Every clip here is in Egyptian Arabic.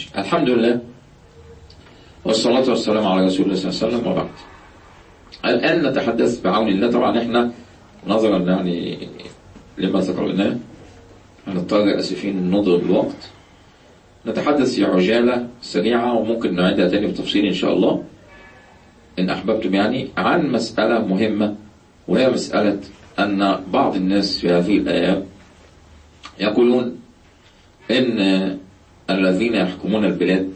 الحمد لله والصلاة والسلام على رسول الله صلى الله عليه وسلم وبعد الآن نتحدث بعون الله طبعا احنا نظرا يعني لما ذكرناه هنضطر اسفين نضرب الوقت نتحدث في عجالة سريعة وممكن نعيدها تاني بتفصيل إن شاء الله إن أحببتم يعني عن مسألة مهمة وهي مسألة أن بعض الناس في هذه الأيام يقولون إن الذين يحكمون البلاد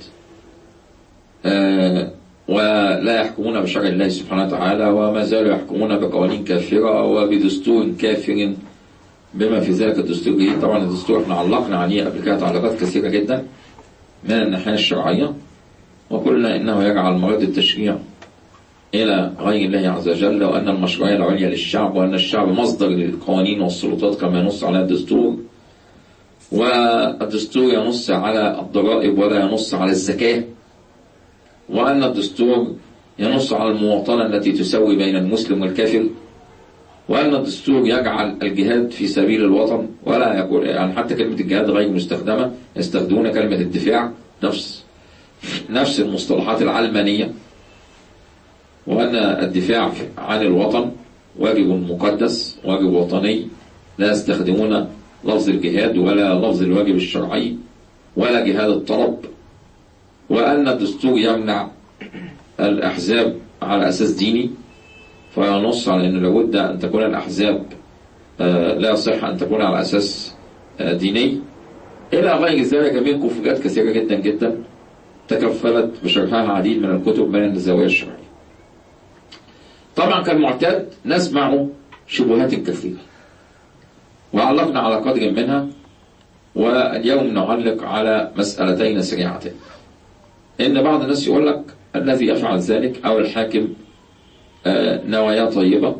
ولا يحكمون بشرع الله سبحانه وتعالى وما زالوا يحكمون بقوانين كافرة وبدستور كافر بما في ذلك الدستور الجديد طبعا الدستور احنا علقنا عليه قبل كده تعليقات كثيرة جدا من الناحية الشرعية وقلنا انه يجعل مراد التشريع الى غير الله عز وجل وان المشروعية العليا للشعب وان الشعب مصدر للقوانين والسلطات كما ينص على الدستور والدستور ينص على الضرائب ولا ينص على الزكاة وأن الدستور ينص على المواطنة التي تسوي بين المسلم والكافر وأن الدستور يجعل الجهاد في سبيل الوطن ولا يقول يعني حتى كلمة الجهاد غير مستخدمة يستخدمون كلمة الدفاع نفس نفس المصطلحات العلمانية وأن الدفاع عن الوطن واجب مقدس واجب وطني لا يستخدمون لفظ الجهاد ولا لفظ الواجب الشرعي ولا جهاد الطلب وأن الدستور يمنع الأحزاب على أساس ديني فينص على أنه لابد أن تكون الأحزاب لا يصح أن تكون على أساس ديني إلى غير ذلك من كفريات كثيرة جدا جدا تكفلت بشرحها عديد من الكتب من الزوايا الشرعية طبعا كالمعتاد نسمع شبهات كثيرة وعلقنا على قدر منها واليوم نعلق على مسألتين سريعتين إن بعض الناس يقول لك الذي يفعل ذلك أو الحاكم نوايا طيبة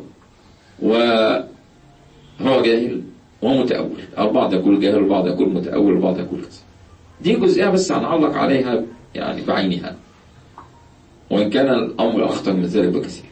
وهو جاهل ومتأول البعض يقول جاهل والبعض يقول متأول والبعض يقول كذا دي جزئية بس هنعلق عليها يعني بعينها وإن كان الأمر أخطر من ذلك بكثير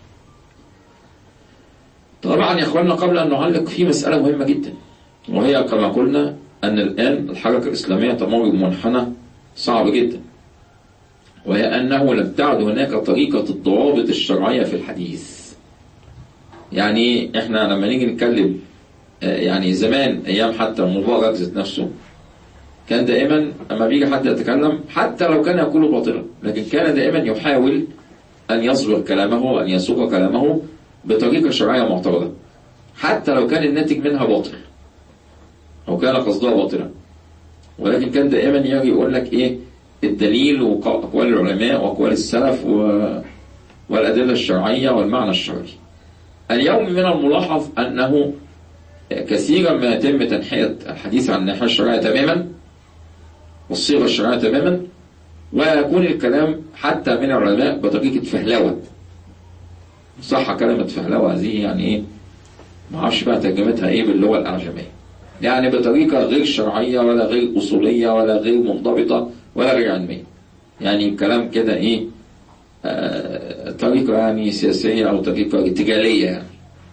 طبعا يا أخواننا قبل أن نعلق في مسألة مهمة جدا وهي كما قلنا أن الآن الحركة الإسلامية تمر بمنحنى صعب جدا وهي أنه لم تعد هناك طريقة الضوابط الشرعية في الحديث يعني احنا لما نيجي نتكلم يعني زمان أيام حتى المبارك ذات نفسه كان دائما أما بيجي حد يتكلم حتى لو كان يقول باطلا لكن كان دائما يحاول أن يصبر كلامه وأن يسوق كلامه بطريقة شرعية معتبرة حتى لو كان الناتج منها باطل أو كان قصدها باطلا ولكن كان دائما يجي يقول لك إيه الدليل وأقوال العلماء وأقوال السلف و... والأدلة الشرعية والمعنى الشرعي اليوم من الملاحظ أنه كثيرا ما يتم تنحية الحديث عن الناحية الشرعية تماما والصيغة الشرعية تماما ويكون الكلام حتى من العلماء بطريقة فهلوة صح كلمة فهلوة هذه يعني ايه ما اعرفش بقى ترجمتها ايه باللغة الأعجمية يعني بطريقة غير شرعية ولا غير أصولية ولا غير منضبطة ولا غير علمية يعني كلام كده ايه آه طريقة يعني سياسية أو طريقة ارتجالية يعني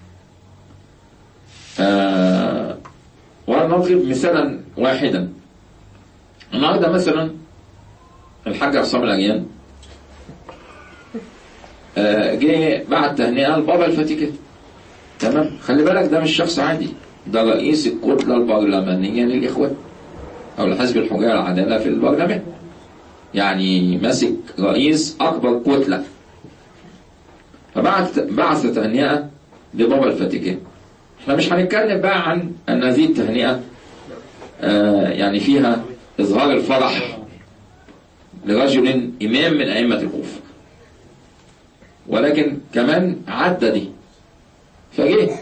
آه ونضرب مثالا واحدا النهارده مثلا الحاج عصام العريان آه جه بعت تهنئه لبابا الفاتيكان تمام خلي بالك ده مش شخص عادي ده رئيس الكتله البرلمانيه للاخوان او لحزب الحريه والعداله في البرلمان يعني ماسك رئيس اكبر كتله فبعت بعث تهنئه لبابا الفاتيكان احنا مش هنتكلم بقى عن ان هذه التهنئه آه يعني فيها اظهار الفرح لرجل امام من ائمه الكوفه ولكن كمان عدى دي فجه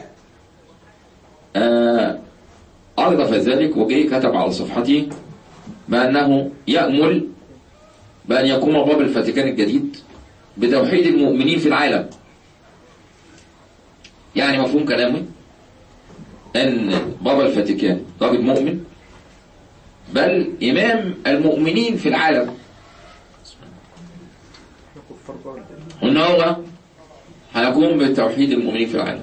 آه أردف ذلك وجه كتب على صفحته بأنه يأمل بأن يقوم باب الفاتيكان الجديد بتوحيد المؤمنين في العالم يعني مفهوم كلامي أن بابا الفاتيكان راجل مؤمن بل إمام المؤمنين في العالم وان هو هيقوم بتوحيد المؤمنين في العالم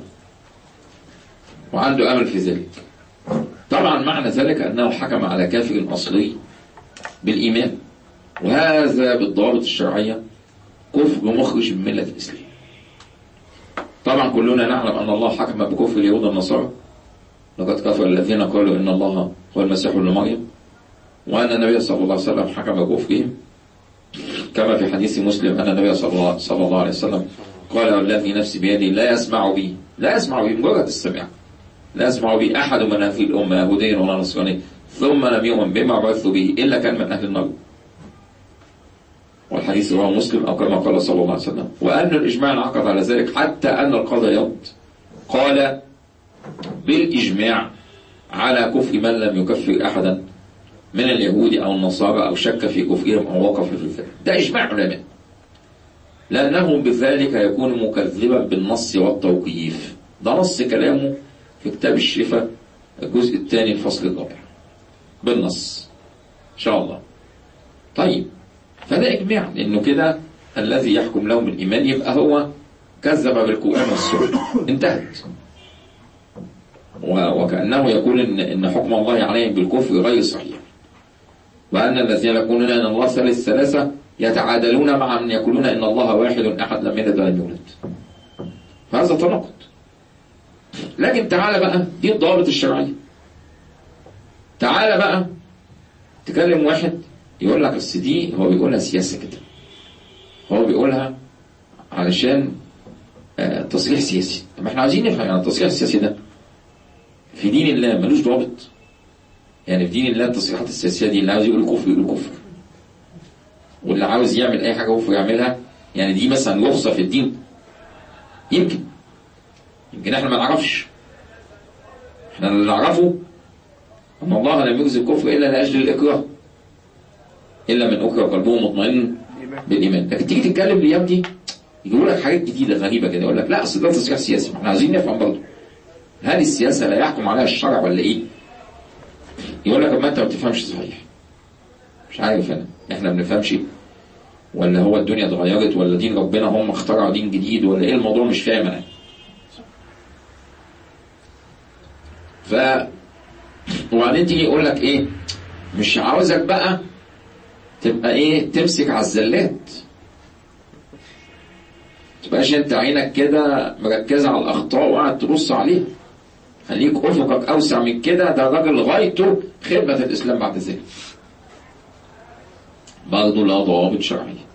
وعنده امل في ذلك طبعا معنى ذلك انه حكم على كافر اصلي بالايمان وهذا بالضوابط الشرعية كفر مخرج من ملة الإسلام طبعا كلنا نعلم أن الله حكم بكفر اليهود والنصارى لقد كفر الذين قالوا إن الله هو المسيح ابن مريم وأن النبي صلى الله عليه وسلم حكم بكفرهم كما في حديث مسلم أن النبي صلى الله, صلى الله عليه وسلم قال والذي نفسي بيدي لا يسمع بي لا يسمع بي مجرد السمع لا يسمع بي أحد من هذه الأمة يهودي ولا نصراني ثم لم يؤمن بما بعثت به إلا كان من أهل النار والحديث رواه مسلم أو كما قال صلى الله عليه وسلم وأن الإجماع انعقد على ذلك حتى أن القاضي يض قال بالإجماع على كفر من لم يكفر أحدا من اليهود أو النصارى أو شك في كفرهم أو وقف في ذلك ده إجماع علماء لأنه بذلك يكون مكذبا بالنص والتوقيف ده نص كلامه في كتاب الشفاء الجزء الثاني الفصل الرابع بالنص إن شاء الله طيب فده إجماع لأنه كده الذي يحكم لهم بالإيمان يبقى هو كذب بالقرآن والسنة انتهت وكأنه يقول إن, إن حكم الله عليهم بالكفر غير صحيح وأن الذين يقولون أن الله ثالث ثلاثة يتعادلون مع من يقولون إن الله واحد أحد لم يلد ولم يولد فهذا تناقض لكن تعالى بقى دي الضوابط الشرعية تعالى بقى تكلم واحد يقول لك اصل دي هو بيقولها سياسة كده هو بيقولها علشان آه تصريح سياسي طب احنا عايزين نفهم يعني التصريح السياسي ده في دين الله ملوش ضابط يعني في دين الله التصريحات السياسية دي اللي عاوز يقول كفر يقول كفر واللي عاوز يعمل أي حاجة كفر يعملها يعني دي مثلا رخصة في الدين يمكن يمكن احنا ما نعرفش احنا اللي نعرفه أن الله لم يجزي الكفر إلا لأجل الإكراه إلا من أكره قلبه مطمئن بالإيمان لكن تيجي تتكلم الأيام دي يقول لك حاجات جديدة غريبة كده يقول لك لا أصل ده تصريح سياسي احنا عايزين نفهم برضه هل السياسة لا يحكم عليها الشرع ولا إيه؟ يقول لك ما أنت ما بتفهمش صحيح مش عارف أنا احنا ما بنفهمش ولا هو الدنيا اتغيرت ولا دين ربنا هم اخترعوا دين جديد ولا ايه الموضوع مش فاهم انا ف وبعدين تيجي يقول لك ايه مش عاوزك بقى تبقى ايه تمسك على الزلات تبقاش انت عينك كده مركزة على الاخطاء وقاعد تبص عليها خليك افقك اوسع من كده ده الراجل غايته خدمة الاسلام بعد ذلك برضه لا ضوابط شرعية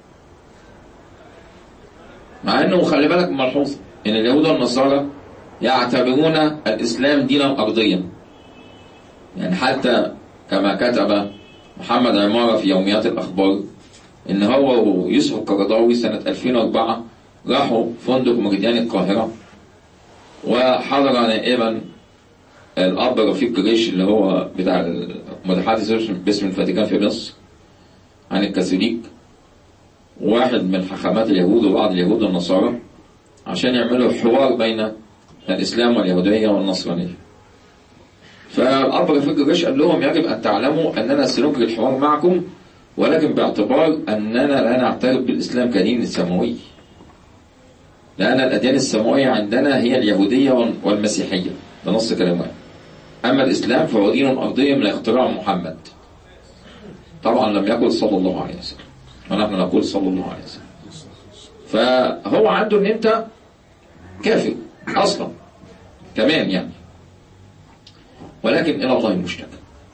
مع انه خلي بالك ملحوظ ان اليهود والنصارى يعتبرون الاسلام دينا ارضيا يعني حتى كما كتب محمد عمارة في يوميات الأخبار إن هو ويوسف القرضاوي سنة 2004 راحوا فندق مجديان القاهرة وحضر نائبا الأب رفيق جريش اللي هو بتاع المتحدث باسم الفاتيكان في مصر عن الكاثوليك واحد من حكمات اليهود وبعض اليهود والنصارى عشان يعملوا حوار بين الإسلام واليهودية والنصرانية فالأب رفيق الجيش قال لهم يجب أن تعلموا أننا سنجري الحوار معكم ولكن باعتبار أننا لا نعترف بالإسلام كدين سماوي لأن الأديان السماوية عندنا هي اليهودية والمسيحية ده نص كلامه أما الإسلام فهو دين أرضي من اختراع محمد طبعا لم يقل صلى الله عليه وسلم ونحن نقول صلى الله عليه وسلم فهو عنده ان انت كافر اصلا كمان يعني ولكن الى الله المشتكى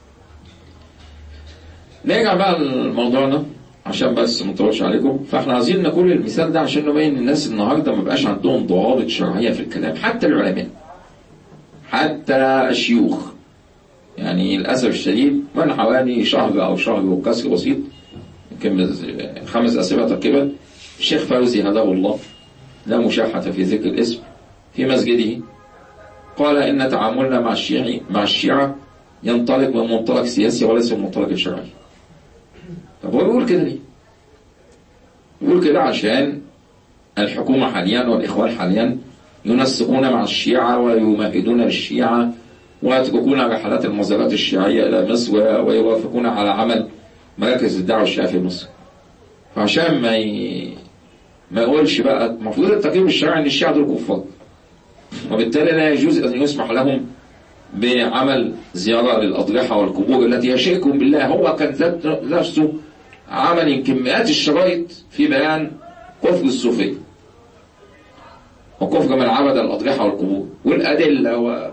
نرجع بقى لموضوعنا عشان بس ما نطولش عليكم فاحنا عايزين نقول المثال ده عشان نبين الناس النهارده ما بقاش عندهم ضوابط شرعيه في الكلام حتى العلماء حتى الشيوخ يعني للاسف الشديد من حوالي شهر او شهر وكسر بسيط يمكن خمس اسابيع تقريبا الشيخ فوزي هداه الله لا مشاحة في ذكر الاسم في مسجده قال إن تعاملنا مع الشيعي مع الشيعة ينطلق من منطلق سياسي وليس من منطلق شرعي طب هو بيقول كده ليه؟ بيقول كده عشان الحكومة حاليا والإخوان حاليا ينسقون مع الشيعة ويمهدون للشيعة ويتركون رحلات المزارات الشيعية إلى مصر ويوافقون على عمل مراكز الدعوة الشيعية في مصر فعشان ما ي... ما يقولش بقى المفروض التقييم الشرعي ان الشيعة دول كفار وبالتالي لا يجوز ان يسمح لهم بعمل زيارة للأضرحة والقبور التي هي شرك بالله هو كان ذات نفسه عمل يمكن مئات الشرايط في بيان كفر الصوفية وكفر من عبد الأضرحة والقبور والأدلة و...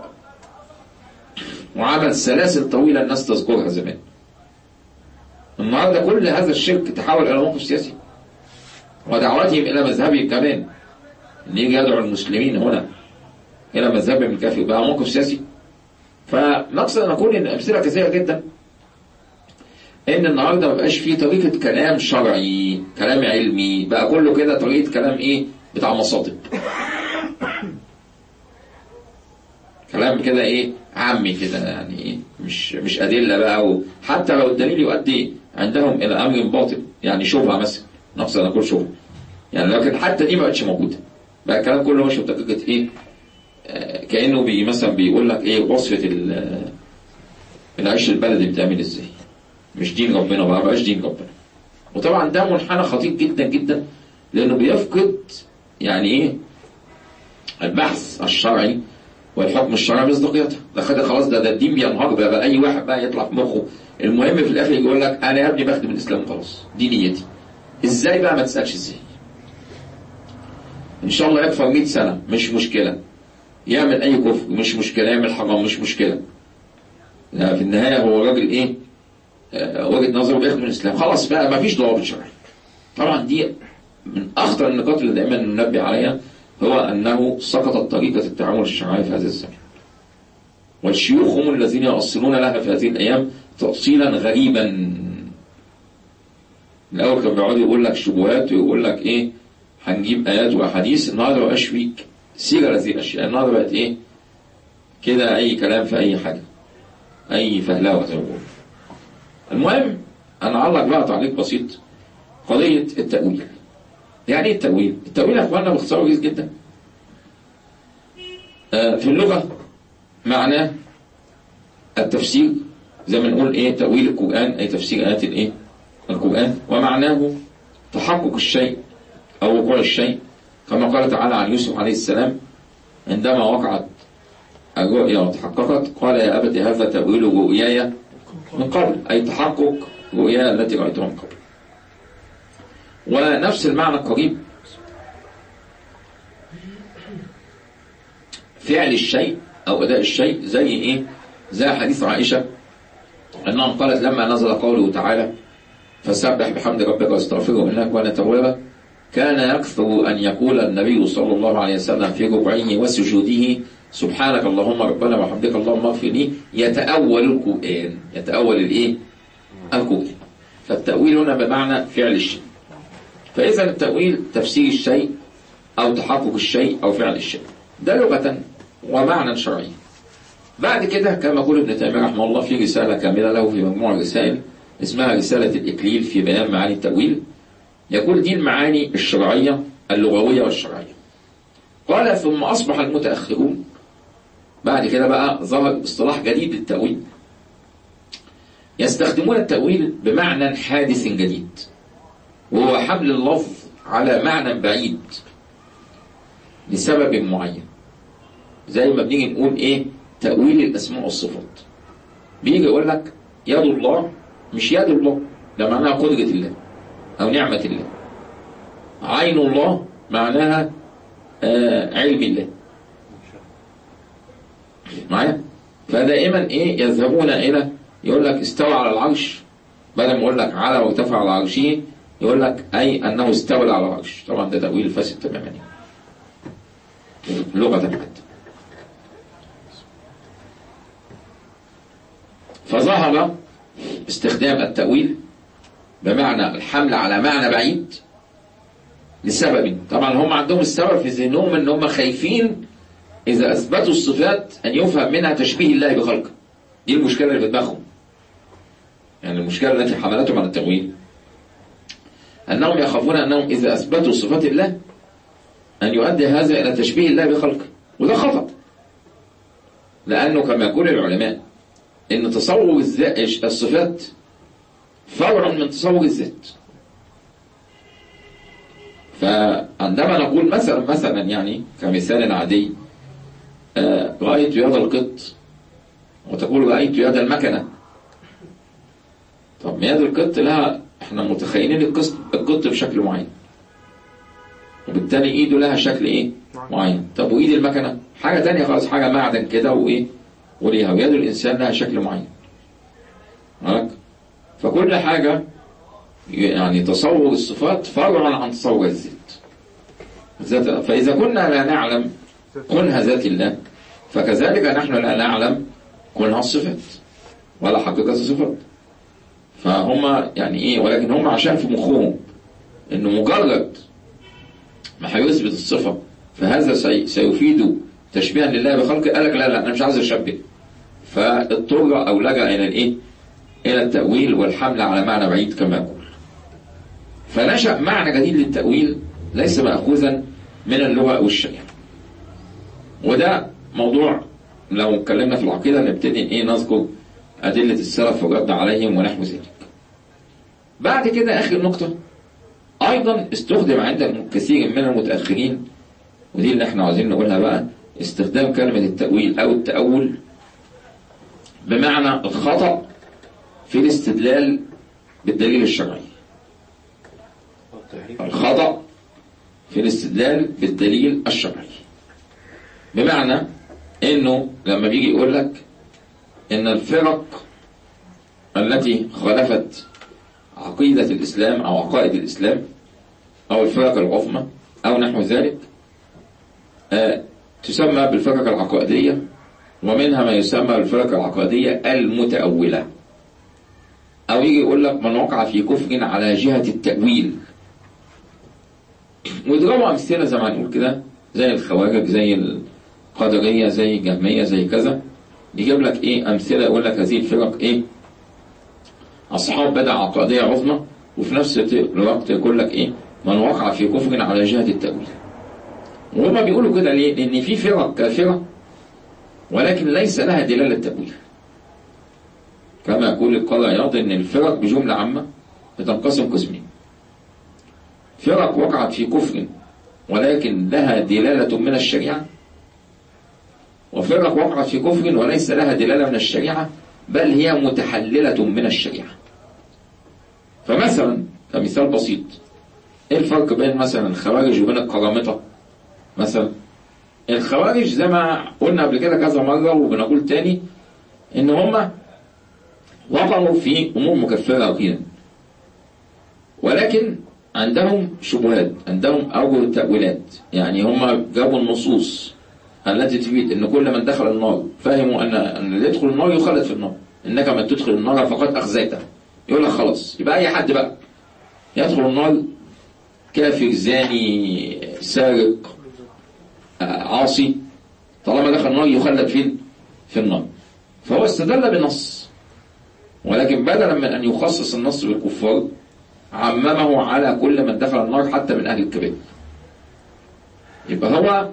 وعمل سلاسل طويلة الناس تذكرها زمان النهارده كل هذا الشرك تحول إلى موقف سياسي ودعوتهم إلى مذهبهم كمان إن يجي يدعو المسلمين هنا إلى مذهبهم الكافي بقى موقف سياسي فنقصد أن نقول إن أمثلة كثيرة جدا إن النهارده ما بقاش فيه طريقة كلام شرعي كلام علمي بقى كله كده طريقة كلام إيه بتاع مصادق كلام كده ايه عامي كده يعني ايه مش مش ادله بقى وحتى لو الدليل يؤدي عندهم الى امر باطل يعني شبهه مثلا نقصد نقول شبهه يعني لكن حتى دي ما بقتش موجوده بقى الكلام كله ماشي بطريقه ايه آه كانه بي مثلا بيقول لك ايه وصفه العيش البلدي بتعمل ازاي مش دين ربنا بقى بقاش دين ربنا وطبعا ده منحنى خطير جدا جدا لانه بيفقد يعني ايه البحث الشرعي والحكم الشرعي مصداقيتها ده خد خلاص ده ده الدين بينهار بقى, بقى اي واحد بقى يطلع في مخه المهم في الاخر يقول لك انا يا ابني بخدم الاسلام خلاص دي نيتي ازاي بقى ما تسالش ازاي ان شاء الله يكفر 100 سنه مش مشكله يعمل اي كفر مش مشكله يعمل حرام مش مشكله في النهايه هو راجل ايه آه وجهه نظره بيخدم الاسلام خلاص بقى ما فيش ضوابط شرعيه طبعا دي من اخطر النقاط اللي دائما ننبه عليها هو أنه سقطت طريقة التعامل الشرعي في هذا الزمن والشيوخ هم الذين يؤصلون لها في هذه الأيام تأصيلا غريبا الأول كان بيقعد يقول لك شبهات ويقول لك إيه هنجيب آيات وأحاديث النهارده ما بقاش فيك سيرة هذه الأشياء النهارده بقت إيه كده أي كلام في أي حاجة أي فهلاوة زي ما بيقولوا المهم أنا أعلق بقى تعليق بسيط قضية التأويل يعني ايه التأويل؟ التأويل يا اخوانا باختصار وجيز جدا. آه في اللغة معناه التفسير زي ما نقول ايه تأويل القرآن أي تفسير آيات الايه؟ القرآن ومعناه تحقق الشيء أو وقوع الشيء كما قال تعالى عن يوسف عليه السلام عندما وقعت الرؤيا وتحققت قال يا أبت هذا تأويل رؤياي من قبل أي تحقق رؤياي التي رأيتها من قبل ونفس المعنى القريب فعل الشيء أو أداء الشيء زي إيه؟ زي حديث عائشة أنها قالت لما نزل قوله تعالى فسبح بحمد ربك واستغفره إنك كان توابا كان يكثر أن يقول النبي صلى الله عليه وسلم في ركوعه وسجوده سبحانك اللهم ربنا وحمدك اللهم اغفر لي يتأول القرآن يتأول الإيه؟ القرآن فالتأويل هنا بمعنى فعل الشيء فإذا التأويل تفسير الشيء أو تحقق الشيء أو فعل الشيء ده لغة ومعنى شرعي بعد كده كما يقول ابن تيمية رحمه الله في رسالة كاملة له في مجموعة رسائل اسمها رسالة الإكليل في بيان معاني التأويل يقول دي المعاني الشرعية اللغوية والشرعية قال ثم أصبح المتأخرون بعد كده بقى ظهر اصطلاح جديد للتأويل يستخدمون التأويل بمعنى حادث جديد وهو حمل اللفظ على معنى بعيد لسبب معين زي ما بنيجي نقول ايه تأويل الأسماء والصفات بيجي يقول لك يد الله مش يد الله ده معناها قدرة الله أو نعمة الله عين الله معناها آه علم الله معايا فدائما ايه يذهبون الى يقول لك استوى على العرش بدل ما يقول لك على وارتفع على عرشه يقول لك اي انه استولى على العرش طبعا ده تاويل فاسد تماما لغه حتى فظهر استخدام التأويل بمعنى الحمل على معنى بعيد لسبب طبعا هم عندهم السبب في ذهنهم ان هم خايفين اذا اثبتوا الصفات ان يفهم منها تشبيه الله بخلقه دي المشكله اللي في دماغهم يعني المشكله التي حملتهم على التأويل انهم يخافون انهم اذا اثبتوا صفات الله ان يؤدي هذا الى تشبيه الله بخلقه وده خطأ لانه كما يقول العلماء ان تصور الصفات فرع من تصور الذات فعندما نقول مثلا مثلا يعني كمثال عادي آه رأيت يد القط وتقول رأيت يد المكنة طب يد القط لها احنا متخيلين القط القط بشكل معين وبالتالي ايده لها شكل ايه معين طب وايد المكنه حاجه تانية خالص حاجه معدن كده وايه وليها ويد الانسان لها شكل معين معاك فكل حاجه يعني تصور الصفات فرعا عن تصور الذات ذات فاذا كنا لا نعلم كنها ذات الله فكذلك نحن لا نعلم كنها الصفات ولا حقيقة الصفات فهم يعني ايه ولكن هم عشان في مخهم انه مجرد ما هيثبت الصفة فهذا سي سيفيد تشبيها لله بخلقه قال لك لا لا انا مش عايز اشبه فاضطر او لجأ الى الايه؟ الى التأويل والحمل على معنى بعيد كما يقول. فنشأ معنى جديد للتأويل ليس مأخوذا من اللغة او الشريعة. وده موضوع لو اتكلمنا في العقيدة نبتدي ايه نذكر أدلة السلف والرد عليهم ونحو ذلك. بعد كده آخر نقطة أيضا استخدم عند كثير من المتأخرين ودي اللي احنا عاوزين نقولها بقى استخدام كلمة التأويل أو التأول بمعنى الخطأ في الاستدلال بالدليل الشرعي الخطأ في الاستدلال بالدليل الشرعي بمعنى انه لما بيجي يقول لك ان الفرق التي خالفت عقيدة الإسلام أو عقائد الإسلام أو الفرق العظمى أو نحو ذلك آه تسمى بالفرق العقائدية ومنها ما يسمى بالفرق العقائدية المتأولة أو يجي يقول لك من وقع في كفر على جهة التأويل ويضربوا أمثلة زي ما نقول كده زي الخوارج زي القدرية زي الجهمية زي كذا يجيب لك إيه أمثلة يقول لك هذه الفرق إيه أصحاب بدع عقائدية عظمى وفي نفس الوقت يقول لك إيه من وقع في كفر على جهة التأويل وهما بيقولوا كده ليه؟ لأن في فرق كافرة ولكن ليس لها دلالة تأويل كما يقول القاضي عياض إن الفرق بجملة عامة بتنقسم قسمين فرق وقعت في كفر ولكن لها دلالة من الشريعة وفرق وقعت في كفر وليس لها دلالة من الشريعة بل هي متحللة من الشريعة فمثلا كمثال بسيط ايه الفرق بين مثلا الخوارج وبين القرامطة مثلا الخوارج زي ما قلنا قبل كده كذا مرة وبنقول تاني ان هما وقعوا في امور مكفرة وكده ولكن عندهم شبهات عندهم اوجه تأويلات يعني هما جابوا النصوص التي تفيد ان كل من دخل النار فهموا ان ان اللي يدخل النار يخلد في النار انك من تدخل النار فقد اخزيته يقول لك خلاص يبقى اي حد بقى يدخل النار كافر زاني سارق عاصي طالما دخل النار يخلد فين في النار فهو استدل بنص ولكن بدلا من ان يخصص النص بالكفار عممه على كل من دخل النار حتى من اهل الكبائر يبقى هو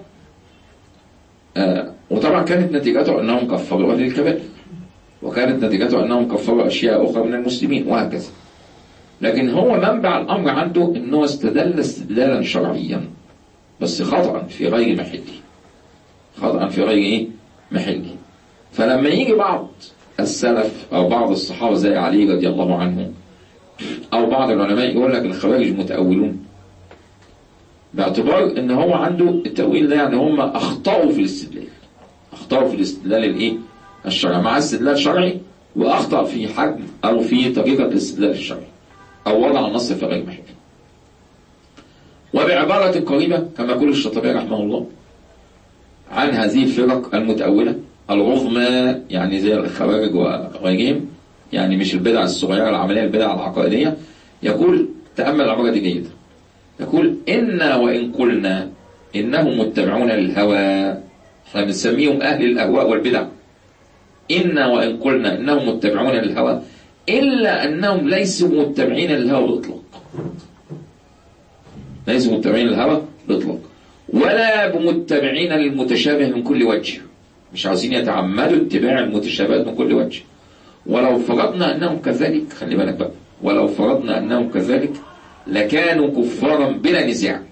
آه وطبعا كانت نتيجته انهم كفروا اهل الكبائر وكانت نتيجته انهم كفروا اشياء اخرى من المسلمين وهكذا لكن هو منبع الامر عنده انه استدل استدلالا شرعيا بس خطأ في غير محله خطأ في غير ايه محله فلما يجي بعض السلف او بعض الصحابه زي علي رضي الله عنه او بعض العلماء يقول لك الخوارج متأولون باعتبار ان هو عنده التأويل ده يعني هم اخطأوا في الاستدلال اخطأوا في الاستدلال الايه الشرعي مع استدلال شرعي واخطأ في حجم او في طريقة الاستدلال الشرعي او وضع النص في غير محله وبعبارة قريبة كما يقول الشاطبي رحمه الله عن هذه الفرق المتأولة العظمى يعني زي الخوارج وغيرهم يعني مش البدع الصغيرة العملية البدع العقائدية يقول تأمل العبارة دي جيدا يقول إنا وإن قلنا إنهم متبعون للهوى احنا بنسميهم أهل الأهواء والبدع إنا وإن قلنا إنهم متبعون للهوى إلا أنهم ليسوا متبعين للهوى بإطلاق ليسوا متبعين للهوى بإطلاق ولا بمتبعين للمتشابه من كل وجه مش عاوزين يتعمدوا اتباع المتشابهات من كل وجه ولو فرضنا أنهم كذلك خلي بالك بقى ولو فرضنا أنهم كذلك لكانوا كفارا بلا نزاع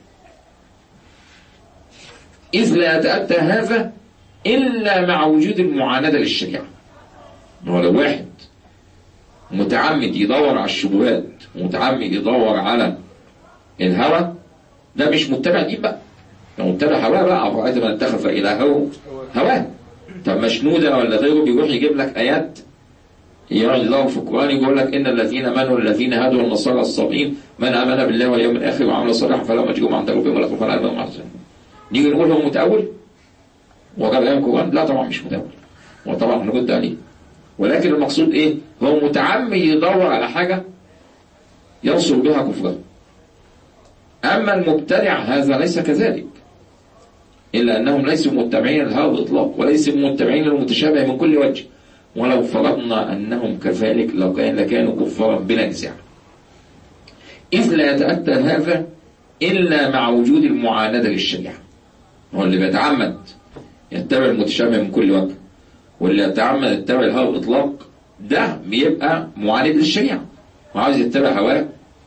إذ لا يتأتى هذا إلا مع وجود المعاندة للشريعة هو لو واحد متعمد يدور على الشبهات ومتعمد يدور على الهوى ده مش متبع دين بقى ده متبع هواه بقى أفرأيت من اتخذ إلهه هواه طب مشنودة ولا غيره بيروح يجيب لك آيات يقعد الله في القرآن يقول لك إن الذين منوا الذين هادوا النصارى الصابئين من آمن بالله واليوم الآخر وعمل صالحا فلهم أجرهم عند ربهم ولا خوف عليهم ولا يحزنون نيجي نقول هو متأول وقال أيام القرآن لا طبعا مش متأول وطبعا هنرد عليه ولكن المقصود إيه هو متعمد يدور على حاجة ينصر بها كفره أما المبتدع هذا ليس كذلك إلا أنهم ليسوا متبعين لهذا الإطلاق وليسوا متبعين للمتشابه من كل وجه ولو فرضنا أنهم كذلك لو كان لكانوا كفارا بلا نزاع إذ لا يتأتى هذا إلا مع وجود المعاندة للشريعة هو اللي بيتعمد يتبع المتشابه من كل وجه واللي يتعمد يتبع هذا الإطلاق ده بيبقى معاند للشريعة وعاوز يتبع هواه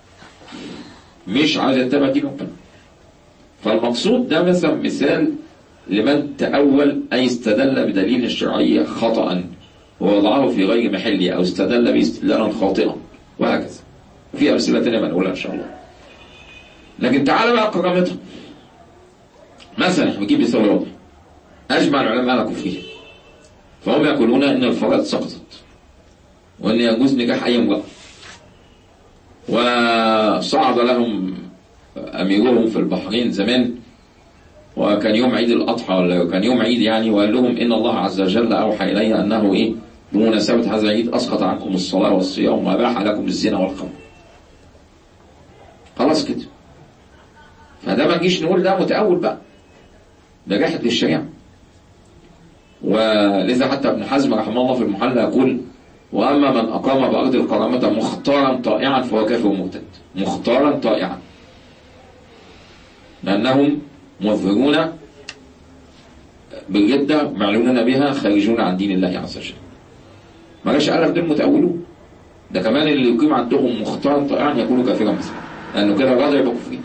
مش عاوز يتبع دين ربنا فالمقصود ده مثلا مثال لمن تأول أي استدل بدليل الشرعية خطأ ووضعه في غير محله أو استدل باستدلالا خاطئا وهكذا وفي أمثلة تانية بنقولها إن شاء الله لكن تعالى بقى كرامتها مثلا نجيب مثال واضح أجمع العلماء على كفره فهم يقولون أن الفرائض سقطت وأن يجوز نكاح أي امرأة وصعد لهم أميرهم في البحرين زمان وكان يوم عيد الأضحى ولا كان يوم عيد يعني وقال لهم إن الله عز وجل أوحى إلي أنه إيه بمناسبة هذا العيد أسقط عنكم الصلاة والصيام وأباح لكم الزنا والخمر خلاص كده فده ما نجيش نقول ده متأول بقى ده جاحد للشريعة ولذا حتى ابن حزم رحمه الله في المحلى يقول وأما من أقام بأرض الكرامة مختارا طائعا فهو كافر مرتد مختارا طائعا لأنهم مظهرون بالجدة معلونون بها خارجون عن دين الله عز وجل ما جاش قال دول متأولون ده كمان اللي يقيم عندهم مختارا طائعا يكونوا كافرا مثلا لأنه كده الوضع يبقى كفرين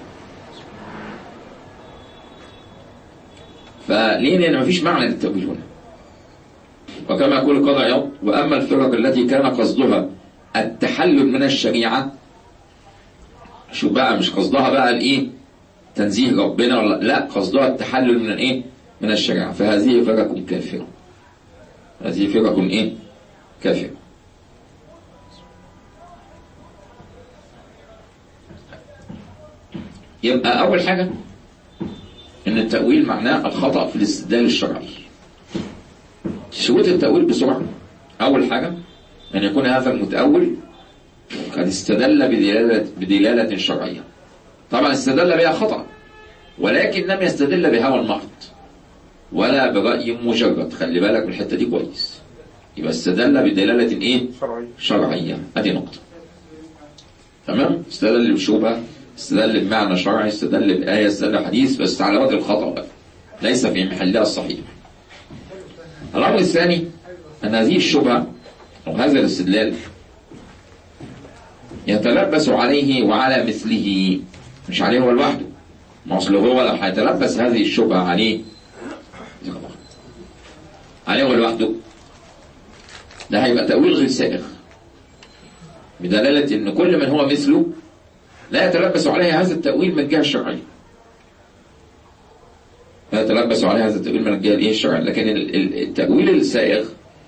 فليه لأن مفيش معنى للتأويل هنا وكما يقول قضى عياض وأما الفرق التي كان قصدها التحلل من الشريعة شو بقى مش قصدها بقى الايه تنزيه ربنا ولا لا قصدها التحلل من الايه من الشريعة فهذه فرق كافرة هذه فرق ايه كافرة يبقى أول حاجة إن التأويل معناه الخطأ في الاستدلال الشرعي شروط التأويل بسرعة أول حاجة أن يكون هذا المتأول قد استدل بدلالة, بدلالة شرعية طبعا استدل بها خطأ ولكن لم يستدل بهوى المحض ولا برأي مجرد خلي بالك من الحتة دي كويس يبقى استدل بدلالة ايه شرعي شرعية ادي نقطة تمام استدل بشبهة استدل بمعنى شرعي استدل بآية استدل بحديث بس على وجه الخطأ بقى ليس في محلها الصحيح الأمر الثاني أن هذه الشبهة أو هذا الاستدلال يتلبس عليه وعلى مثله مش عليه هو لوحده ما أصل هو لو هيتلبس هذه الشبهة عليه عليه هو لوحده ده هيبقى تأويل غير سائغ بدلالة أن كل من هو مثله لا يتلبس عليه هذا التأويل من الجهة الشرعية لا يتلبس عليه هذا التأويل من الجهة الإيه الشرعية لكن ال- ال- التأويل السائغ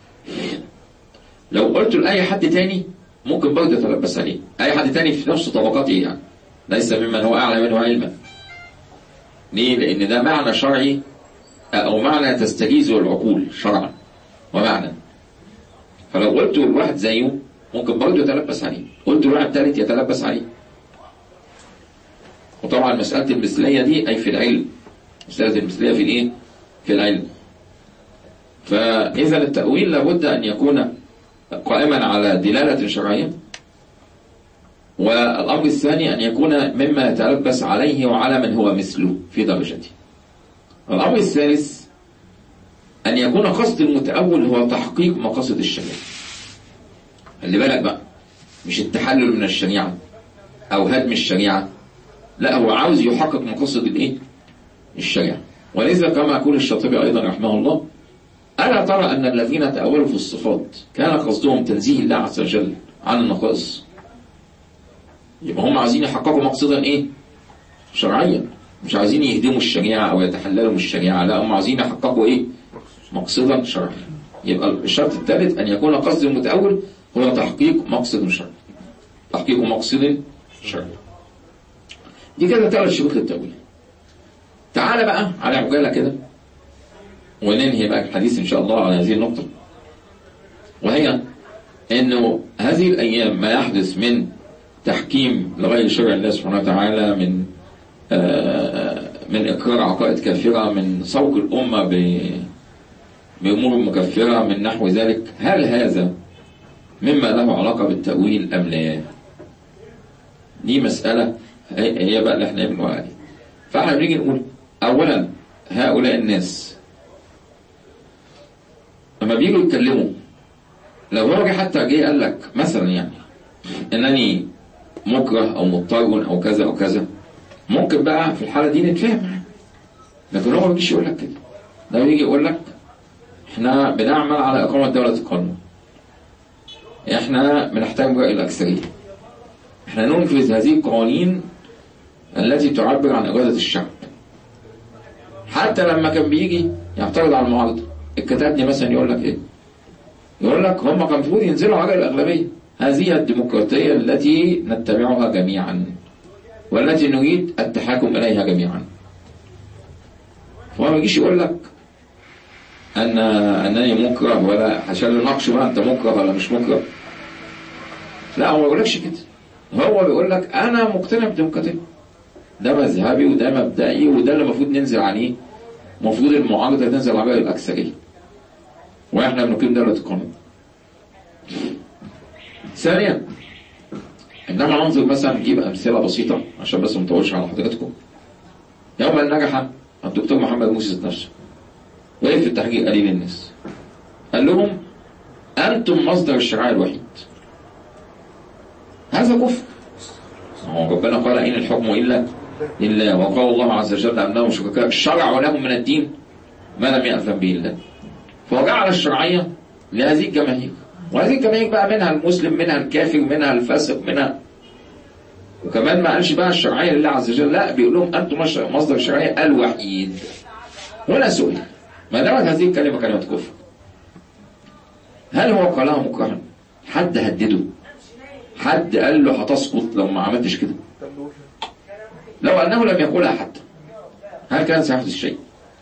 لو قلت لأي حد تاني ممكن برضه يتلبس عليه أي حد تاني في نفس طبقاته يعني ليس ممن هو أعلى منه علما ليه؟ لأن ده معنى شرعي أو معنى تستجيزه العقول شرعا ومعنى فلو قلت لواحد زيه ممكن برضه يتلبس عليه قلت لواحد ثالث يتلبس عليه وطبعا مسألة المثلية دي أي في العلم مسألة المثلية في الإيه؟ في العلم فإذا التأويل لابد أن يكون قائما على دلالة شرعية والأمر الثاني أن يكون مما يتلبس عليه وعلى من هو مثله في درجته الأمر الثالث أن يكون قصد المتأول هو تحقيق مقاصد الشريعة خلي بالك بقى مش التحلل من الشريعة أو هدم الشريعة لا هو عاوز يحقق مقاصد الإيه؟ الشريعة ولذا كما يقول الشاطبي أيضا رحمه الله ألا ترى أن الذين تأولوا في الصفات كان قصدهم تنزيه الله عز وجل عن النقائص يبقى هم عايزين يحققوا مقصدا ايه شرعيا مش عايزين يهدموا الشريعة او يتحللوا من الشريعة لا هم عايزين يحققوا ايه مقصدا شرعيا يبقى الشرط الثالث ان يكون قصد المتأول هو تحقيق مقصد شرعي تحقيق مقصد شرعي دي كده ثلاث شروط للتأويل تعال بقى على عجالة كده وننهي بقى الحديث إن شاء الله على هذه النقطة وهي أنه هذه الأيام ما يحدث من تحكيم لغير شرع الله سبحانه وتعالى من آه من إقرار عقائد كافرة من سوق الأمة بأمور مكفرة من نحو ذلك هل هذا مما له علاقة بالتأويل أم لا دي مسألة هي بقى اللي احنا بنقول عليها فاحنا بنيجي نقول أولا هؤلاء الناس لما بيجوا يتكلموا لو هو جه حتى جه قال لك مثلا يعني انني مكره او مضطر او كذا او كذا ممكن بقى في الحاله دي نتفاهم معاه لكن هو ما بيجيش يقول لك كده ده بيجي يقول لك احنا بنعمل على اقامه دوله القانون احنا بنحتاج راي الاكثريه احنا ننفذ هذه القوانين التي تعبر عن اراده الشعب حتى لما كان بيجي يعترض على المعارضه الكتاب مثلا يقول لك ايه يقول لك هم كان المفروض ينزلوا على الأغلبية هذه الديمقراطية التي نتبعها جميعا والتي نريد التحاكم إليها جميعا فهو ما يجيش يقول لك أن أنني مكره ولا عشان نناقش بقى أنت مكره ولا مش مكره لا هو ما بيقولكش كده هو بيقول لك أنا مقتنع بالديمقراطية ده مذهبي وده مبدئي وده اللي المفروض ننزل عليه المفروض المعارضة تنزل على الأكثرية واحنا بنقيم دولة القانون ثانيا عندما ننظر مثلا نجيب أمثلة بسيطة عشان بس ما نطولش على حضراتكم يوم أن نجح الدكتور محمد موسى نفسه وقف في التحقيق قليل الناس قال لهم أنتم مصدر الشرعية الوحيد هذا كفر هو ربنا قال إن الحكم إلا لله وقال الله عز وجل أنهم شركاء شرعوا لهم من الدين ما لم يأذن به الله فجعل الشرعية لهذه الجماهير وهذه الجماهير بقى منها المسلم منها الكافر منها الفاسق منها وكمان ما قالش بقى الشرعية لله عز وجل لا بيقول لهم أنتم مصدر الشرعية الوحيد ولا سئل ما دامت هذه الكلمة كلمة كفر هل هو قالها مكرها حد هدده حد قال له هتسقط لو ما عملتش كده لو أنه لم يقولها حتى هل كان سيحدث شيء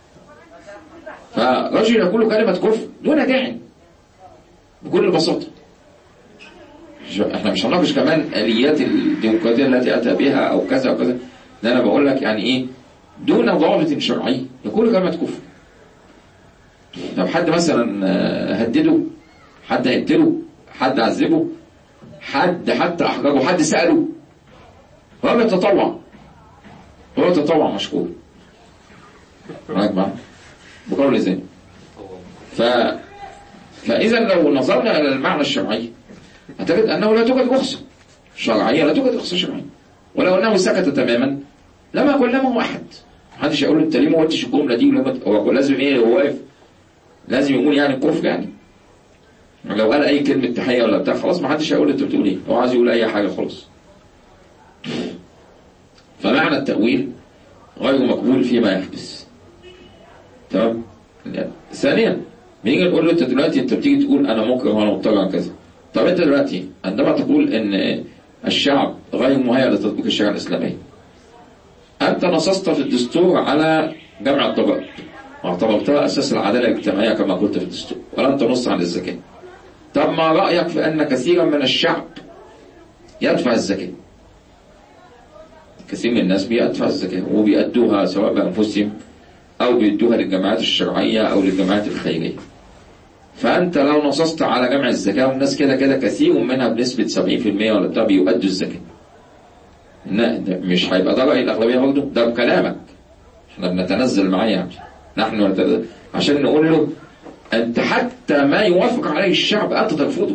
فرجل يقول كلمة كفر دون داعي بكل بساطة احنا مش هنناقش كمان اليات الديمقراطية التي اتى بها او كذا وكذا ده انا بقول لك يعني ايه دون ضابط شرعي يقول كلمة كفر لو حد مثلا هدده حد هيقتله حد عذبه حد حتى احرجه حد سأله هو بيتطوع هو تطوع مشكور رايك بقى بقول ازاي ف فاذا لو نظرنا الى المعنى الشرعي هتجد انه لا توجد رخصه شرعيه لا توجد رخصه شرعيه ولو انه سكت تماما لما كلمه احد محدش يقول له انت ليه ما قلتش الجمله دي هو لازم ايه هو واقف لازم يقول يعني كفر يعني لو قال اي كلمه تحيه ولا بتاع خلاص ما حدش هيقول انت بتقول ايه هو عايز يقول اي حاجه خلاص فمعنى التاويل غير مقبول فيما يحدث تمام ثانيا بنيجي نقول له انت دلوقتي انت بتيجي تقول انا مكره وانا مضطر على كذا طب انت دلوقتي عندما تقول ان الشعب غير مهيأ لتطبيق الشريعه الاسلاميه انت نصصت في الدستور على جمع الضرائب واعتبرتها اساس العداله الاجتماعيه كما قلت في الدستور ولم تنص عن الزكاه طب ما رايك في ان كثيرا من الشعب يدفع الزكاه كثير من الناس بيدفع الزكاه وبيأدوها سواء بانفسهم أو بيدوها للجماعات الشرعية أو للجماعات الخيرية فأنت لو نصصت على جمع الزكاة والناس كده كده كثير منها بنسبة 70% ولا بتاع بيؤدوا الزكاة مش هيبقى ده رأي الأغلبية برضه ده بكلامك احنا بنتنزل معاه يعني نحن نتنزل. عشان نقول له أنت حتى ما يوافق عليه الشعب أنت ترفضه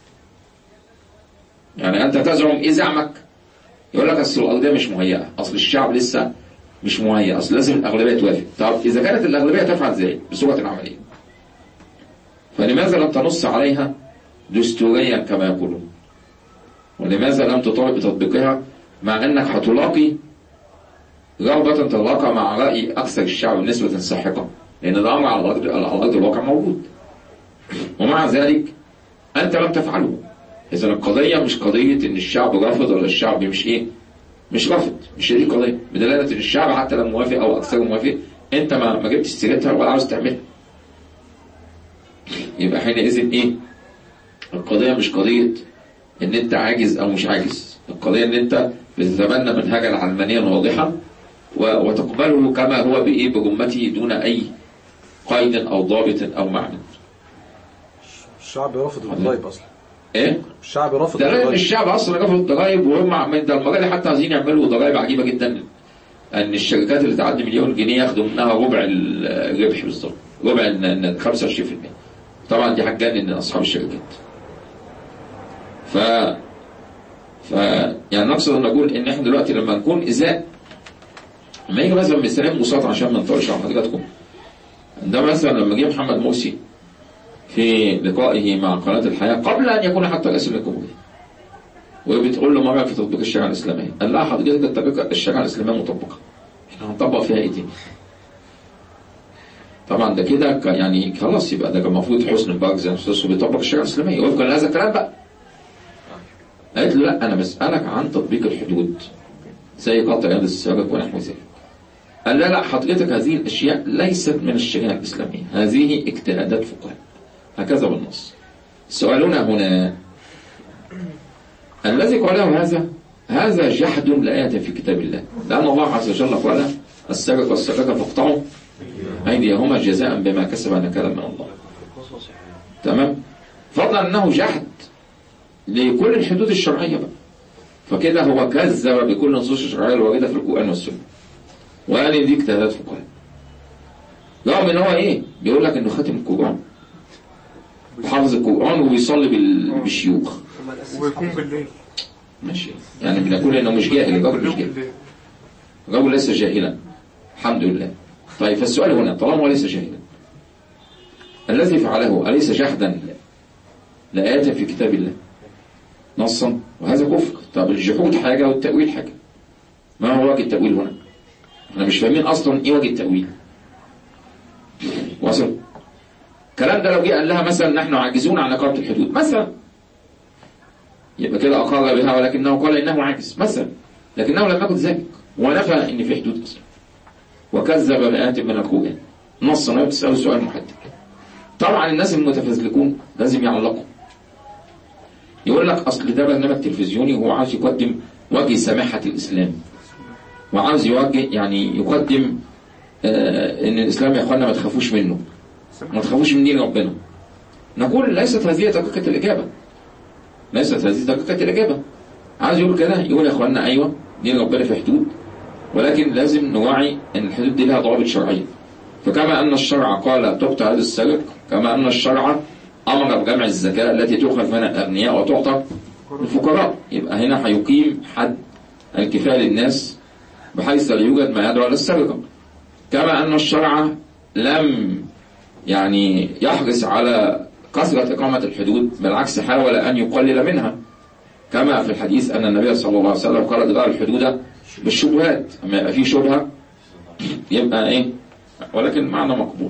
يعني أنت تزعم إيه زعمك يقول لك أصل الأرضية مش مهيئة أصل الشعب لسه مش مهيئ اصل لازم الاغلبيه توافق طب اذا كانت الاغلبيه تفعل ذلك بصوره عمليه فلماذا لم تنص عليها دستوريا كما يقولون ولماذا لم تطالب بتطبيقها مع أنك هتلاقي رغبة تتلاقى مع رأي أكثر الشعب بنسبة ساحقة لأن ده أمر على الأرض على أرض الواقع موجود ومع ذلك أنت لم تفعله إذا القضية مش قضية إن الشعب رافض ولا الشعب مش إيه مش رافض مش دي القضية بدلالة إن الشعب حتى لو موافق أو أكثر موافق أنت ما ما جبتش سيرتها ولا عاوز تعملها يبقى حينئذ إيه القضية مش قضية إن أنت عاجز أو مش عاجز القضية إن أنت بتتبنى منهجا علمانيا واضحا و- وتقبله كما هو بإيه بجمته دون أي قيد أو ضابط أو معنى الشعب رافض الضرايب اصلا إيه؟ الشعب رافض ده غير ان الضرايب الشعب اصلا رفض الضرايب وهم عمال ده المره دي حتى عايزين يعملوا ضرايب عجيبه جدا ان الشركات اللي تعدي مليون جنيه ياخدوا منها ربع الربح بالظبط ربع ال- ال 25% طبعا دي هتجنن اصحاب الشركات ف ف يعني نقصد ان نقول ان احنا دلوقتي لما نكون ازاء لما يجي مثلا مثالين بساط عشان ما نطولش على حضراتكم ده مثلا لما جه محمد مرسي في لقائه مع قناة الحياة قبل أن يكون حتى رئيس الجمهورية وبتقول له ما رأيك في تطبيق الشريعة الإسلامية؟ قال لها حضرتك تطبيق الشريعة الإسلامية مطبقة احنا هنطبق فيها إيه تاني؟ طبعا ده كده ك- يعني خلاص يبقى ده كان المفروض حسن مبارك زي ما أستاذ بيطبق الشريعة الإسلامية وفقا لهذا الكلام بقى قالت له لا أنا بسألك عن تطبيق الحدود زي قطع يد السارق ونحو ذلك قال لا لا حضرتك هذه الأشياء ليست من الشريعة الإسلامية هذه اجتهادات فقهاء هكذا بالنص سؤالنا هنا الذي قاله هذا هذا جحد لآية في كتاب الله لأن الله عز وجل قال السرق والسرقة فاقطعوا أيديهما جزاء بما كسب نكالا من الله تمام فضلا أنه جحد لكل الحدود الشرعية بقى فكده هو كذب بكل النصوص الشرعية الواردة في القرآن والسنة وقال إن دي اجتهادات فقهاء رغم ان هو ايه بيقول لك انه خاتم القرآن وحافظ القرآن وبيصلي بال- بالشيوخ ويكون بالليل ماشي يعني بنقول انه مش جاهل الراجل مش كلهم جاهل بالليل الرجل ليس جاهلا الحمد لله طيب فالسؤال هنا طالما هو ليس جاهلا الذي فعله أليس جحدا لآيات في كتاب الله نصا وهذا كفر طب الجحود حاجة والتأويل حاجة ما هو وجه التأويل هنا احنا مش فاهمين أصلا إيه وجه التأويل وصل الكلام ده لو جه قال لها مثلا نحن عاجزون عن إقامة الحدود مثلا يبقى كده أقر بها ولكنه قال إنه عاجز مثلا لكنه لم يكن ذلك ونفى إن في حدود أصلا وكذب بآيات من القرآن نصا وبتسأله سؤال محدد طبعا الناس المتفزلكون لازم يعلقوا يقول لك أصل ده برنامج تلفزيوني وهو عاوز يقدم وجه سماحة الإسلام وعاوز يوجه يعني يقدم آه إن الإسلام يا إخوانا ما تخافوش منه ما تخافوش من دين ربنا نقول ليست هذه دقيقة الإجابة ليست هذه دقيقة الإجابة عايز يقول كده يقول يا إخوانا أيوة دين ربنا في حدود ولكن لازم نوعي أن الحدود دي لها ضوابط شرعية فكما أن الشرع قال تقطع هذا السرق كما أن الشرع أمر بجمع الزكاة التي تؤخذ من الأغنياء وتعطى الفقراء يبقى هنا هيقيم حد الكفاية للناس بحيث لا يوجد ما يدعو للسرقة كما أن الشرع لم يعني يحرص على كثرة إقامة الحدود بالعكس حاول أن يقلل منها كما في الحديث أن النبي صلى الله عليه وسلم قال ادراء الحدود بالشبهات أما يبقى في شبهة يبقى إيه ولكن معنى مقبول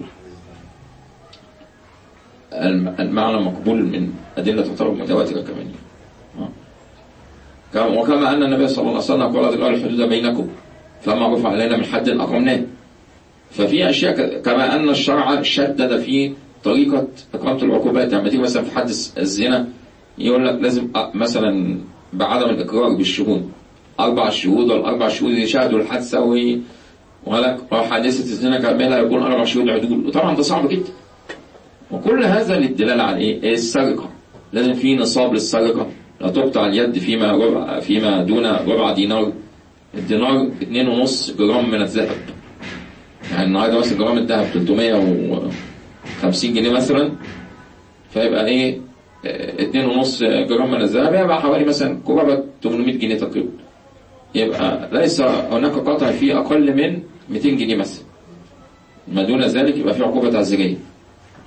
الم- المعنى مقبول من أدلة تعتبر متواترة كمان آه. كما- وكما أن النبي صلى الله عليه وسلم قال ادراء الحدود بينكم فما رفع علينا من حد أقمناه ففي أشياء ك- كما أن الشرع شدد في طريقة إقامة العقوبات لما تيجي مثلا في حد الزنا يقول لك لازم أ- مثلا بعدم الإقرار بالشهود أربع شهود والأربع شهود يشاهدوا الحادثة وي- ولك وحادثة الزنا كاملة يكون أربع شهود عدول وطبعا ده صعب جدا وكل هذا للدلالة على إيه؟ إيه السرقة لازم في نصاب للسرقة لا تقطع اليد فيما ربع فيما دون ربع دينار الدينار 2.5 جرام من الذهب يعني النهارده مثلا جرام الذهب 350 جنيه مثلا فيبقى ايه اه، اتنين ونص جرام من الذهب يبقى حوالي مثلا قرابة 800 جنيه تقريبا يبقى ليس هناك قطع فيه أقل من 200 جنيه مثلا ما دون ذلك يبقى في عقوبة تعزيرية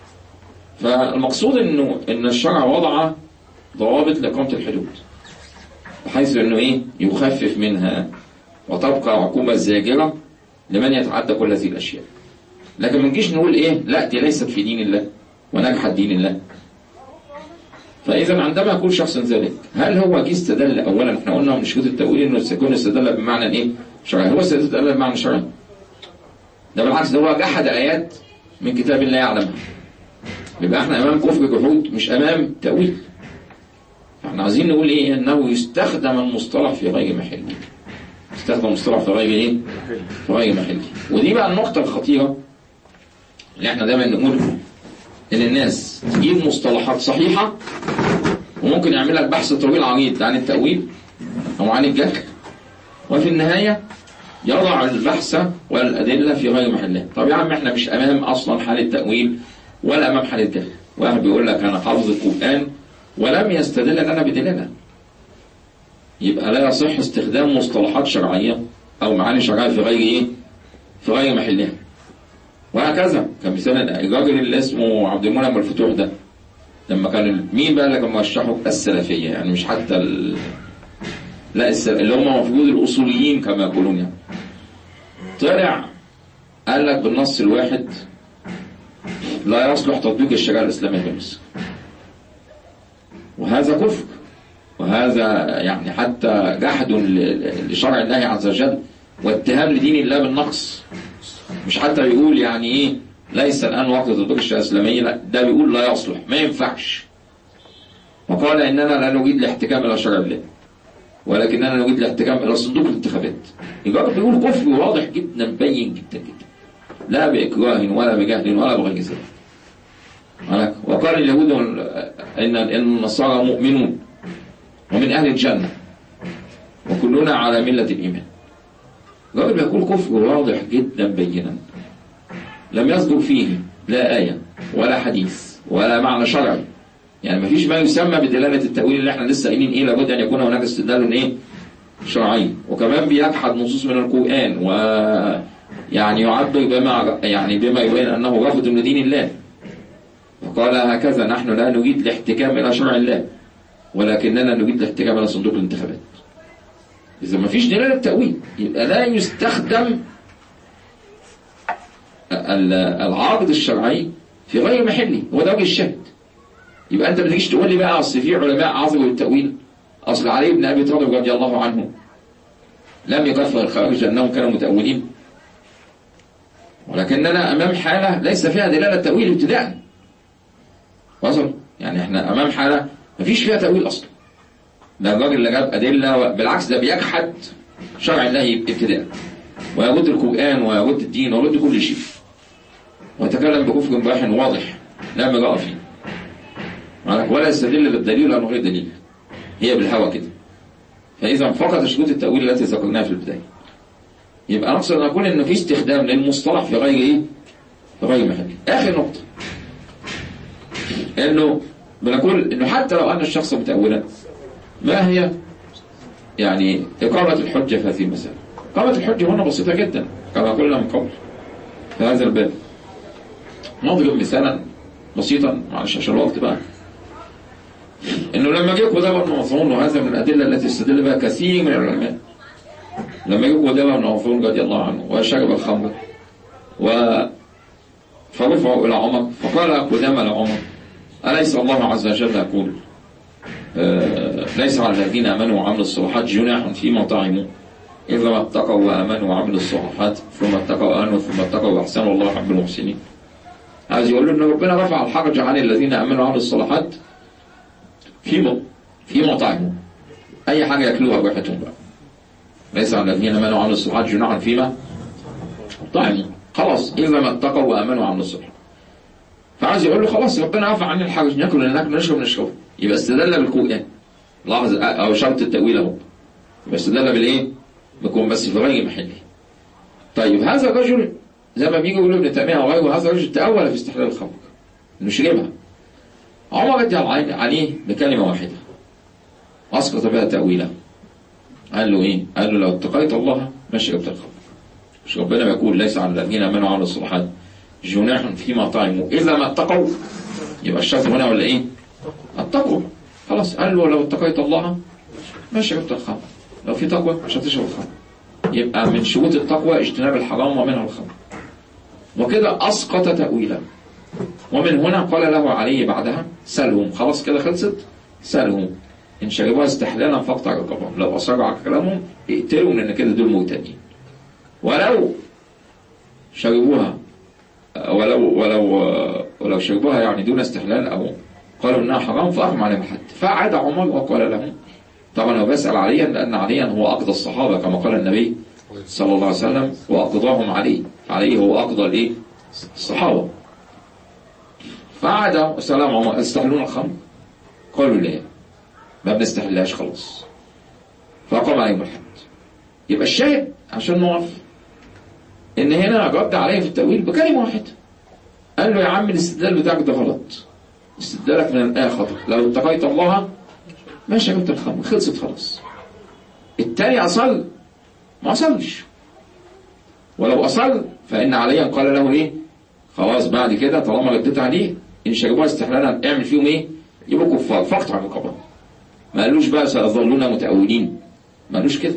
فالمقصود انه ان الشرع وضع ضوابط لإقامة الحدود بحيث انه ايه يخفف منها وتبقى عقوبة زاجرة لمن يتعدى كل هذه الاشياء لكن ما نجيش نقول ايه لا دي ليست في دين الله ونجحت دين الله فاذا عندما يقول شخص ذلك هل هو جه استدل اولا احنا قلنا من شروط التاويل انه سيكون استدل بمعنى ايه شرعي هو استدل بمعنى شرعي ده بالعكس ده هو جحد ايات من كتاب الله يعلمها يبقى احنا امام كفر جحود مش امام تاويل فاحنا عايزين نقول ايه انه يستخدم المصطلح في غير محله يستخدم المصطلح في غير ايه في غير محله ودي بقى النقطة الخطيرة اللي احنا دايما نقول ان الناس تجيب مصطلحات صحيحة وممكن يعمل لك بحث طويل عريض عن التأويل او عن الجهل وفي النهاية يضع البحث والأدلة في غير محلها طب يا عم احنا مش أمام أصلا حالة تأويل ولا أمام حالة جهل واحد بيقول لك أنا حافظ القرآن ولم يستدل لنا بدلالة يبقى لا يصح استخدام مصطلحات شرعية أو معاني شرعية في غير إيه؟ في غير محلها وهكذا كمثال الراجل اللي اسمه عبد المنعم الفتوح ده لما كان مين بقى اللي كان مرشحه السلفية يعني مش حتى ال... لا السل... اللي هم المفروض الأصوليين كما يقولون يعني طلع قال لك بالنص الواحد لا يصلح تطبيق الشريعة الإسلامية في مصر وهذا كفر وهذا يعني حتى جحد لشرع الله عز وجل واتهام لدين الله بالنقص مش حتى بيقول يعني ايه ليس الان وقت تطبيق الشريعه الاسلاميه لا ده بيقول لا يصلح ما ينفعش وقال اننا لا نريد الاحتكام الى شرع الله ولكننا نريد الاحتكام الى صندوق الانتخابات يبقى بيقول كفر واضح جدا بين جدا جدا لا باكراه ولا بجهل ولا بغير ذلك وقال اليهود ان النصارى مؤمنون ومن اهل الجنه وكلنا على مله الايمان الراجل بيقول كفر واضح جدا بينا لم يصدر فيه لا آية ولا حديث ولا معنى شرعي يعني ما فيش ما يسمى بدلالة التأويل اللي احنا لسه قايلين ايه لابد ان يكون هناك استدلال ايه شرعي وكمان بيجحد نصوص من القرآن و يعني يعبر بما يعني بما يبين انه رافض لدين الله وقال هكذا نحن لا نريد الاحتكام الى شرع الله ولكننا نريد الاحتكام الى صندوق الانتخابات إذا ما فيش دلالة تأويل يبقى لا يستخدم العارض الشرعي في غير محله هو ده وجه الشهد يبقى أنت ما تجيش تقول لي بقى أصل في علماء عظموا التأويل أصل علي بن أبي طالب رضي الله عنه لم يكفر الخارج أنهم كانوا متأولين ولكننا أمام حالة ليس فيها دلالة تأويل ابتداء وصل يعني احنا أمام حالة ما فيش فيها تأويل أصلا ده الراجل اللي جاب أدلة بالعكس ده بيجحد شرع الله ابتداء ويرد القرآن ويرد الدين ويرد كل شيء ويتكلم بكفر باح واضح لا مراء فيه ولا يستدل بالدليل ولا غير دليل هي بالهوى كده فإذا فقط شروط التأويل التي ذكرناها في البداية يبقى نقصد أن نقول إنه في استخدام للمصطلح في غير إيه؟ في غير محل آخر نقطة إنه بنقول إنه حتى لو أن الشخص متأولا ما هي يعني إقامة الحجة في هذه المسألة إقامة الحجة هنا بسيطة جدا كما قلنا من قبل في هذا الباب نضرب مثالا بسيطا معلش عشان الوقت بقى انه لما جه قدامى بن مظعون وهذا من الادله التي استدل بها كثير من العلماء لما جه قدامى بن مظعون رضي الله عنه وشرب الخمر و فرفعوا الى عمر فقال قدامى لعمر اليس الله عز وجل يقول آه ليس على الذين امنوا وعملوا الصالحات جناح فيما طعموا إذا ما اتقوا وآمنوا وعملوا الصالحات ثم اتقوا وآمنوا ثم اتقوا وأحسنوا الله يحب المحسنين عايز يقول له إن ربنا رفع الحرج عن الذين آمنوا وعملوا الصالحات في في مطاعمهم أي حاجة ياكلوها براحتهم بقى ليس على الذين آمنوا وعملوا الصالحات جناح فيما طعموا خلاص إذا ما اتقوا وآمنوا وعملوا الصالحات فعايز يقول له خلاص ربنا رفع عن الحرج ناكل ناكل نشرب نشرب يبقى استدل بالقرآن لاحظ أو شرط التأويل أهو يبقى استدل بالإيه؟ بيكون بس في غير محله طيب هذا الرجل زي ما بيجي يقول ابن تيميه وغيره هذا الرجل تأول في استحلال الخمر انه شربها عمر رد عليه بكلمه واحده اسقط بها تأويله قال له ايه؟ قال له لو اتقيت الله ما شربت الخمر مش ربنا بيقول ليس على الذين امنوا وعملوا الصالحات جناح فيما طعموا اذا ما اتقوا يبقى الشرط هنا ولا ايه؟ التقوى خلاص قال له لو اتقيت الله ما شربت الخمر لو في تقوى مش هتشرب الخمر يبقى من شروط التقوى اجتناب الحرام ومنها الخمر وكده أسقط تأويله ومن هنا قال له علي بعدها سلهم خلاص كده خلصت سلهم إن شربوها استحلالا فاقطع رقبهم لو أصروا على كلامهم اقتلوا لأن كده دول مرتدين ولو شربوها ولو ولو ولو شربوها يعني دون استحلال أو قالوا إنها حرام فأحرم عليهم الحد فعاد عمر وقال لهم طبعا هو بيسأل عليا لأن عليا هو أقضى الصحابة كما قال النبي صلى الله عليه وسلم وأقضاهم عليه عليه هو أقضى الإيه؟ الصحابة فعاد وسلام عمر استحلون الخمر قالوا لا ما بنستحلهاش خلاص فقام عليهم الحد يبقى الشاهد عشان نقف ان هنا رد عليه في التأويل بكلمة واحدة قال له يا عم الاستدلال بتاعك ده غلط استدلالك من الآية خطأ لو اتقيت الله ما شربت الخمر خلصت خلاص التاني أصل ما أصلش ولو أصل فإن عليا قال له إيه خلاص بعد كده طالما رديت عليه إن شربوها استحلالا اعمل فيهم إيه يبقوا كفار فاقطع رقبهم ما قالوش بقى سيظلون متأولين ما قالوش كده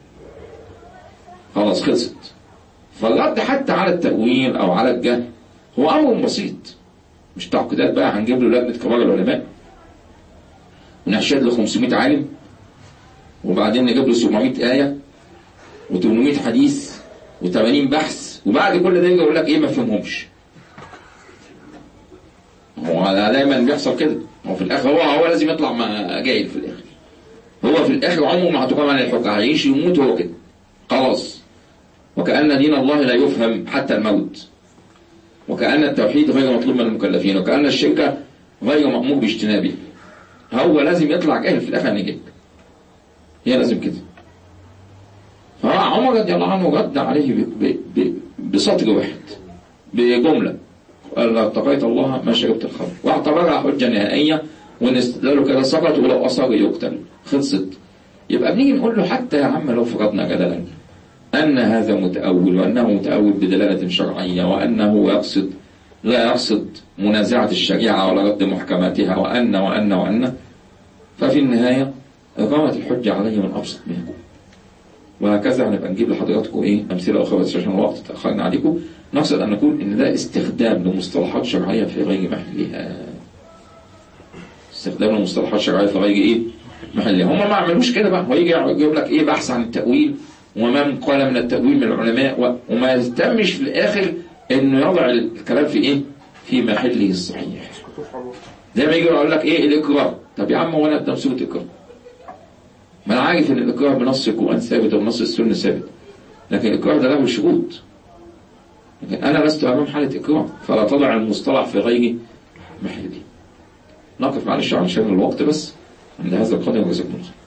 خلاص خلصت فالرد حتى على التأويل أو على الجهل هو أمر بسيط مش تعقيدات بقى هنجيب له لجنة كبار العلماء ونحشد له 500 عالم وبعدين نجيب له 700 آية و800 حديث و80 بحث وبعد كل ده يجي يقول لك ايه ما فهمهمش هو دايما بيحصل كده هو في الاخر هو هو لازم يطلع ما جاهل في الاخر هو في الاخر عمره ما هتقام عليه الحجه هيعيش يموت هو كده خلاص وكأن دين الله لا يفهم حتى الموت وكأن التوحيد غير مطلوب من المكلفين وكأن الشرك غير مأمور باجتنابه هو لازم يطلع جاهل في الاخر نجيب هي لازم كده فعمر رضي الله عنه رد عليه ب- ب- ب- بسطر واحد بجملة قال لو اتقيت الله ما شربت الخمر واعتبرها حجة نهائية وان استدلاله كده سقط ولو أصر يقتل خلصت يبقى بنيجي نقول له حتى يا عم لو فرضنا جدلا أن هذا متأول وأنه متأول بدلالة شرعية وأنه يقصد لا يقصد منازعة الشريعة ولا رد محكماتها وأن وأن وأن ففي النهاية إقامة الحجة عليه من أبسط ما يكون وهكذا هنبقى نجيب لحضراتكم ايه امثله اخرى بس عشان الوقت تاخرنا عليكم نقصد ان نقول ان ده استخدام لمصطلحات شرعيه في غير محلها استخدام لمصطلحات شرعيه في غير ايه محلها هم ما عملوش كده بقى هو يجي يجيب لك ايه بحث عن التاويل وما قال من التاويل من العلماء و- وما يهتمش في الاخر انه يضع الكلام في ايه في محله الصحيح زي ما يجي يقول لك ايه الاكراه طب يا عم هو انا قدام سوره اكراه ما انا عارف ان الاكراه بنص القران ثابت وبنص السنه ثابت لكن الاكراه ده له شروط لكن انا لست امام حاله اكراه فلا تضع المصطلح في غير محله نقف معلش عشان الوقت بس عند هذا القدر وجزاكم الله خير